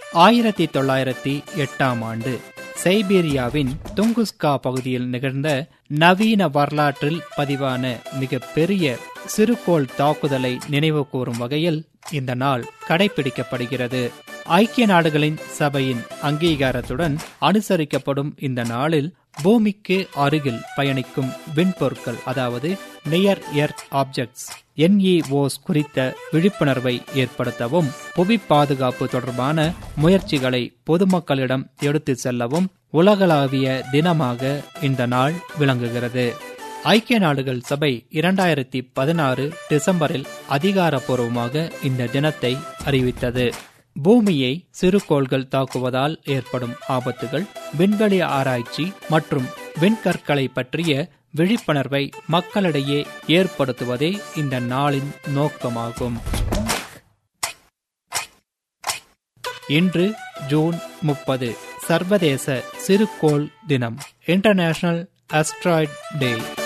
ஆயிரத்தி தொள்ளாயிரத்தி எட்டாம் ஆண்டு சைபீரியாவின் துங்குஸ்கா பகுதியில் நிகழ்ந்த நவீன வரலாற்றில் பதிவான மிக பெரிய சிறுகோள் தாக்குதலை நினைவு கூறும் வகையில் இந்த நாள் கடைபிடிக்கப்படுகிறது ஐக்கிய நாடுகளின் சபையின் அங்கீகாரத்துடன் அனுசரிக்கப்படும் இந்த நாளில் பூமிக்கு அருகில் பயணிக்கும் விண்பொருட்கள் அதாவது நியர் எர்த் ஆப்ஜெக்ட்ஸ் என்இஓஸ் குறித்த விழிப்புணர்வை ஏற்படுத்தவும் புவி பாதுகாப்பு தொடர்பான முயற்சிகளை பொதுமக்களிடம் எடுத்து செல்லவும் உலகளாவிய தினமாக இந்த நாள் விளங்குகிறது ஐக்கிய நாடுகள் சபை இரண்டாயிரத்தி பதினாறு டிசம்பரில் அதிகாரப்பூர்வமாக இந்த தினத்தை அறிவித்தது பூமியை சிறுகோள்கள் தாக்குவதால் ஏற்படும் ஆபத்துகள் விண்வெளி ஆராய்ச்சி மற்றும் விண்கற்களை பற்றிய விழிப்புணர்வை மக்களிடையே ஏற்படுத்துவதே இந்த நாளின் நோக்கமாகும் இன்று ஜூன் முப்பது சர்வதேச சிறுகோள் தினம் இன்டர்நேஷனல் அஸ்ட்ராய்ட் டே